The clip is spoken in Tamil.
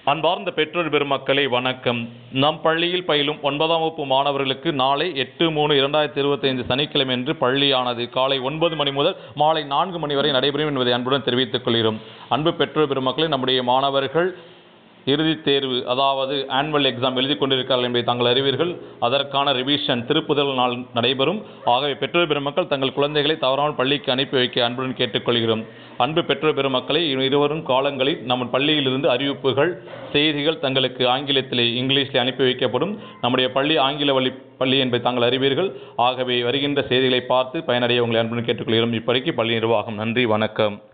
அன்பார்ந்த பெற்றோர் பெருமக்களே வணக்கம் நம் பள்ளியில் பயிலும் ஒன்பதாம் வகுப்பு மாணவர்களுக்கு நாளை எட்டு மூணு இரண்டாயிரத்தி இருபத்தைந்து சனிக்கிழமை அன்று பள்ளியானது காலை ஒன்பது மணி முதல் மாலை நான்கு மணி வரை நடைபெறும் என்பதை அன்புடன் தெரிவித்துக் கொள்கிறோம் அன்பு பெற்றோர் பெருமக்களே நம்முடைய மாணவர்கள் இறுதித் தேர்வு அதாவது ஆனுவல் எக்ஸாம் எழுதி கொண்டிருக்கிறார்கள் என்பதை தாங்கள் அறிவீர்கள் அதற்கான ரிவிஷன் திருப்புதல் நாள் நடைபெறும் ஆகவே பெற்றோர் பெருமக்கள் தங்கள் குழந்தைகளை தவறாமல் பள்ளிக்கு அனுப்பி வைக்க அன்புடன் கேட்டுக்கொள்கிறோம் அன்பு பெற்றோர் பெருமக்களை இருவரும் காலங்களில் நம்ம பள்ளியிலிருந்து அறிவிப்புகள் செய்திகள் தங்களுக்கு ஆங்கிலத்திலே இங்கிலீஷில் அனுப்பி வைக்கப்படும் நம்முடைய பள்ளி ஆங்கில வழி பள்ளி என்பதை தாங்கள் அறிவீர்கள் ஆகவே வருகின்ற செய்திகளை பார்த்து பயனடைய உங்களை அன்புடன் கேட்டுக்கொள்கிறோம் இப்படிக்கு பள்ளி நிர்வாகம் நன்றி வணக்கம்